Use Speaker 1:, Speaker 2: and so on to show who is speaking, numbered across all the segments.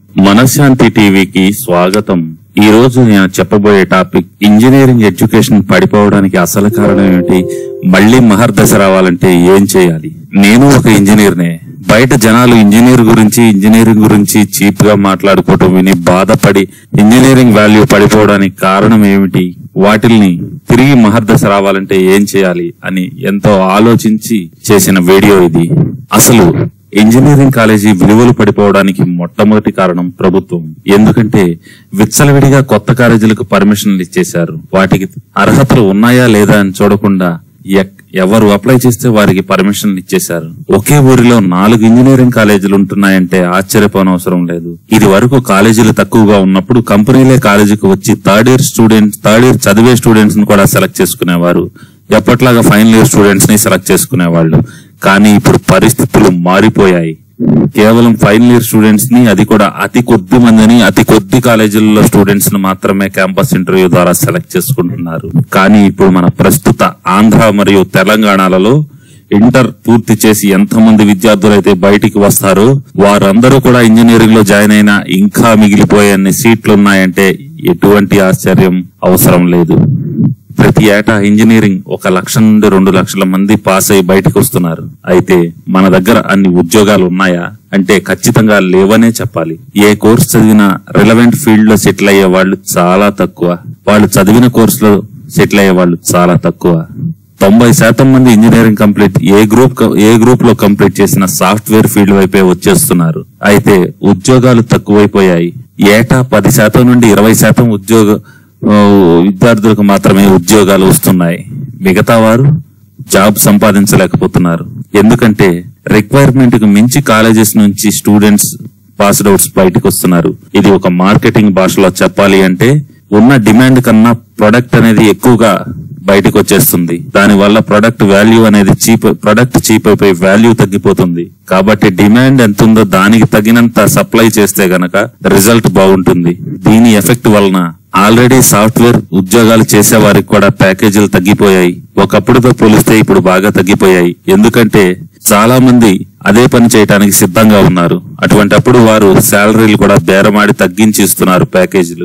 Speaker 1: మనశ్శాంతి టీవీకి స్వాగతం ఈ రోజు నేను చెప్పబోయే టాపిక్ ఇంజనీరింగ్ ఎడ్యుకేషన్ పడిపోవడానికి అసలు కారణం ఏమిటి మళ్ళీ మహర్దశ రావాలంటే ఏం చేయాలి నేను ఒక ఇంజనీర్నే బయట జనాలు ఇంజనీర్ గురించి ఇంజనీరింగ్ గురించి చీప్ గా మాట్లాడుకోవటం విని బాధపడి ఇంజనీరింగ్ వాల్యూ పడిపోవడానికి కారణం ఏమిటి వాటిల్ని తిరిగి మహర్దశ రావాలంటే ఏం చేయాలి అని ఎంతో ఆలోచించి చేసిన వీడియో ఇది అసలు ఇంజనీరింగ్ కాలేజీ విలువలు పడిపోవడానికి మొట్టమొదటి కారణం ప్రభుత్వం ఎందుకంటే విచ్చలవిడిగా కొత్త కాలేజీలకు పర్మిషన్లు ఇచ్చేశారు వాటికి అర్హతలు ఉన్నాయా లేదా అని చూడకుండా ఎక్- ఎవరు అప్లై చేస్తే వారికి పర్మిషన్లు ఇచ్చేశారు ఒకే ఊరిలో నాలుగు ఇంజనీరింగ్ కాలేజీలు ఉంటున్నాయంటే ఆశ్చర్యపోనవసరం లేదు ఇది వరకు కాలేజీలు తక్కువగా ఉన్నప్పుడు కంపెనీలే కాలేజీకి వచ్చి third year students third year చదివే స్టూడెంట్స్ ని కూడా సెలెక్ట్ చేసుకునేవారు ఎప్పట్లాగా ఫైనల్ ఇయర్ స్టూడెంట్స్ ని సెలెక్ట్ చేసుకునేవాళ్ళు కానీ ఇప్పుడు పరిస్థితులు మారిపోయాయి కేవలం ఫైనల్ ఇయర్ స్టూడెంట్స్ ని అది కూడా అతి కొద్ది మందిని అతి కొద్ది కాలేజీలలో స్టూడెంట్స్ ని మాత్రమే క్యాంపస్ ఇంటర్వ్యూ ద్వారా సెలెక్ట్ చేసుకుంటున్నారు కానీ ఇప్పుడు మన ప్రస్తుత ఆంధ్ర మరియు తెలంగాణలలో ఇంటర్ పూర్తి చేసి ఎంతమంది విద్యార్థులు అయితే బయటికి వస్తారో వారందరూ కూడా ఇంజనీరింగ్ లో జాయిన్ అయినా ఇంకా మిగిలిపోయే అన్ని సీట్లు ఉన్నాయంటే ఎటువంటి ఆశ్చర్యం అవసరం లేదు ప్రతి ఏటా ఇంజనీరింగ్ ఒక లక్ష నుండి రెండు లక్షల మంది పాస్ అయి బయటకు వస్తున్నారు అయితే మన దగ్గర అన్ని ఉద్యోగాలు ఉన్నాయా అంటే ఖచ్చితంగా లేవనే చెప్పాలి ఏ కోర్స్ చదివినా రిలవెంట్ ఫీల్డ్ లో సెటిల్ అయ్యే వాళ్ళు చాలా తక్కువ వాళ్ళు చదివిన కోర్సులో సెటిల్ అయ్యే వాళ్ళు చాలా తక్కువ తొంభై శాతం మంది ఇంజనీరింగ్ కంప్లీట్ ఏ గ్రూప్ క- ఏ గ్రూప్ లో కంప్లీట్ చేసిన సాఫ్ట్వేర్ ఫీల్డ్ వైపే వచ్చేస్తున్నారు అయితే ఉద్యోగాలు తక్కువైపోయాయి ఏటా పది శాతం నుండి ఇరవై శాతం ఉద్యోగ ఆ, విద్యార్థులకు మాత్రమే ఉద్యోగాలు వస్తున్నాయి మిగతా వారు జాబ్ సంపాదించలేకపోతున్నారు ఎందుకంటే రిక్వైర్మెంట్ కు మించి కాలేజెస్ నుంచి స్టూడెంట్స్ పాస్డ్ అవుట్స్ బయటకు వస్తున్నారు ఇది ఒక మార్కెటింగ్ భాషలో చెప్పాలి అంటే ఉన్న డిమాండ్ కన్నా ప్రొడక్ట్ అనేది ఎక్కువగా బయటకు వచ్చేస్తుంది దాని వల్ల ప్రొడక్ట్ వాల్యూ అనేది చీప్ ప్రొడక్ట్ చీప్ అయిపోయి వాల్యూ తగ్గిపోతుంది కాబట్టి డిమాండ్ ఎంత ఉందో దానికి తగినంత సప్లై చేస్తే గనక రిజల్ట్ బాగుంటుంది దీని ఎఫెక్ట్ వలన ఆల్రెడీ సాఫ్ట్వేర్ ఉద్యోగాలు చేసే వారికి కూడా ప్యాకేజీలు తగ్గిపోయాయి ఒకప్పుడుతో పోలిస్తే ఇప్పుడు బాగా తగ్గిపోయాయి ఎందుకంటే చాలా మంది అదే పని చేయడానికి సిద్ధంగా ఉన్నారు అటువంటప్పుడు వారు శాలరీలు కూడా బేరమాడి తగ్గించి ఇస్తున్నారు ప్యాకేజీలు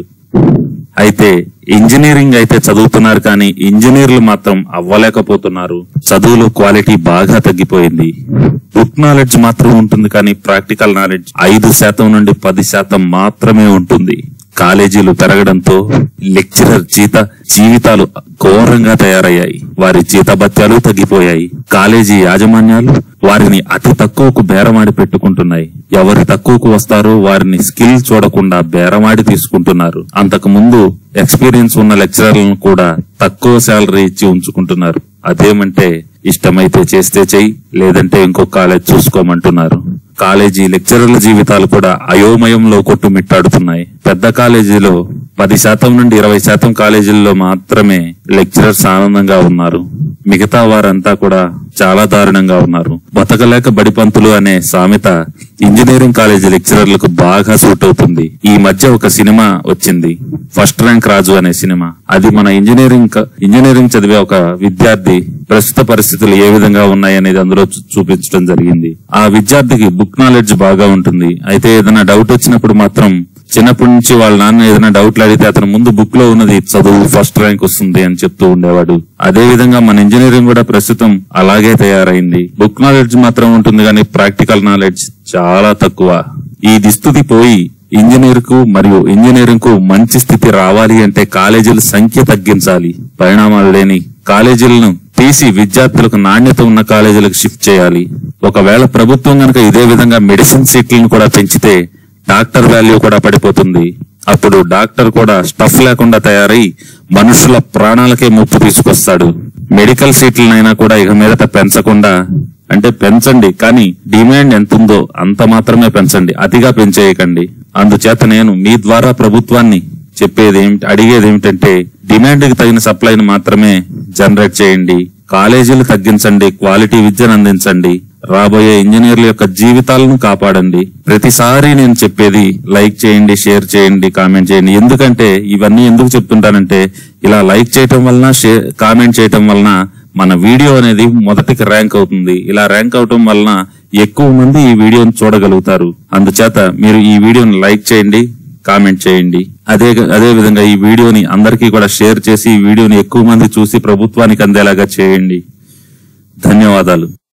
Speaker 1: అయితే ఇంజనీరింగ్ అయితే చదువుతున్నారు కానీ ఇంజనీర్లు మాత్రం అవ్వలేకపోతున్నారు చదువులో క్వాలిటీ బాగా తగ్గిపోయింది బుక్ నాలెడ్జ్ మాత్రం ఉంటుంది కానీ ప్రాక్టికల్ నాలెడ్జ్ ఐదు శాతం నుండి పది శాతం మాత్రమే ఉంటుంది కాలేజీలు పెరగడంతో లెక్చరర్ జీత జీవితాలు ఘోరంగా తయారయ్యాయి వారి జీతభత్యాలు తగ్గిపోయాయి కాలేజీ యాజమాన్యాలు వారిని అతి తక్కువకు బేరమాడి పెట్టుకుంటున్నాయి ఎవరు తక్కువకు వస్తారో వారిని స్కిల్ చూడకుండా బేరమాడి తీసుకుంటున్నారు అంతకు ముందు ఎక్స్పీరియన్స్ ఉన్న లెక్చరర్లను కూడా తక్కువ శాలరీ ఇచ్చి ఉంచుకుంటున్నారు అదేమంటే ఇష్టమైతే చేస్తే చెయ్యి లేదంటే ఇంకో కాలేజ్ చూసుకోమంటున్నారు కాలేజీ లెక్చరర్ల జీవితాలు కూడా అయోమయంలో కొట్టుమిట్టాడుతున్నాయి పెద్ద కాలేజీలో పది శాతం నుండి ఇరవై శాతం కాలేజీల్లో మాత్రమే లెక్చరర్స్ ఆనందంగా ఉన్నారు మిగతా వారంతా కూడా చాలా దారుణంగా ఉన్నారు బతకలేక బడిపంతులు అనే సామెత ఇంజనీరింగ్ కాలేజీ లెక్చరర్లకు బాగా సూట్ అవుతుంది ఈ మధ్య ఒక సినిమా వచ్చింది ఫస్ట్ ర్యాంక్ రాజు అనే సినిమా అది మన ఇంజనీరింగ్ క- ఇంజనీరింగ్ చదివే ఒక విద్యార్థి ప్రస్తుత పరిస్థితులు ఏ విధంగా ఉన్నాయి అనేది అందులో చూ- చూపించడం జరిగింది ఆ విద్యార్థికి బుక్ నాలెడ్జ్ బాగా ఉంటుంది అయితే ఏదైనా డౌట్ వచ్చినప్పుడు మాత్రం చిన్నప్పటి నుంచి వాళ్ళ నాన్న ఏదైనా డౌట్లు అడిగితే అతను ముందు బుక్ లో ఉన్నది చదువు ఫస్ట్ ర్యాంక్ వస్తుంది అని చెప్తూ ఉండేవాడు అదే విధంగా మన ఇంజనీరింగ్ కూడా ప్రస్తుతం అలాగే తయారైంది బుక్ నాలెడ్జ్ మాత్రం ఉంటుంది కానీ ప్రాక్టికల్ నాలెడ్జ్ చాలా తక్కువ ఈ దుస్థితి పోయి ఇంజనీర్ కు మరియు ఇంజనీరింగ్ కు మంచి స్థితి రావాలి అంటే కాలేజీల సంఖ్య తగ్గించాలి పరిణామాలు లేని కాలేజీలను తీసి విద్యార్థులకు నాణ్యత ఉన్న కాలేజీలకు షిఫ్ట్ చేయాలి ఒకవేళ ప్రభుత్వం గనక ఇదే విధంగా మెడిసిన్ సీట్లను కూడా పెంచితే డాక్టర్ వాల్యూ కూడా పడిపోతుంది అప్పుడు డాక్టర్ కూడా స్టఫ్ లేకుండా తయారై మనుషుల ప్రాణాలకే ముప్పు తీసుకొస్తాడు మెడికల్ సీట్లనైనా కూడా ఇక మీదట పెంచకుండా అంటే పెంచండి కానీ డిమాండ్ ఎంత ఉందో అంత మాత్రమే పెంచండి అతిగా పెంచేయకండి అందుచేత నేను మీ ద్వారా ప్రభుత్వాన్ని చెప్పేది ఏమిటి అడిగేది ఏమిటంటే డిమాండ్ కి తగిన సప్లైని మాత్రమే జనరేట్ చేయండి కాలేజీలు తగ్గించండి క్వాలిటీ విద్యను అందించండి రాబోయే ఇంజనీర్ల యొక్క జీవితాలను కాపాడండి ప్రతిసారి నేను చెప్పేది లైక్ చేయండి షేర్ చేయండి కామెంట్ చేయండి ఎందుకంటే ఇవన్నీ ఎందుకు చెప్తుంటానంటే ఇలా లైక్ చేయటం వలన షేర్ కామెంట్ చేయటం వలన మన వీడియో అనేది మొదటికి ర్యాంక్ అవుతుంది ఇలా ర్యాంక్ అవటం వలన ఎక్కువ మంది ఈ వీడియోని చూడగలుగుతారు అందుచేత మీరు ఈ వీడియోని లైక్ చేయండి కామెంట్ చేయండి అదే అదే విధంగా ఈ వీడియోని అందరికీ కూడా షేర్ చేసి ఈ వీడియోని ఎక్కువ మంది చూసి ప్రభుత్వానికి అందేలాగా చేయండి ధన్యవాదాలు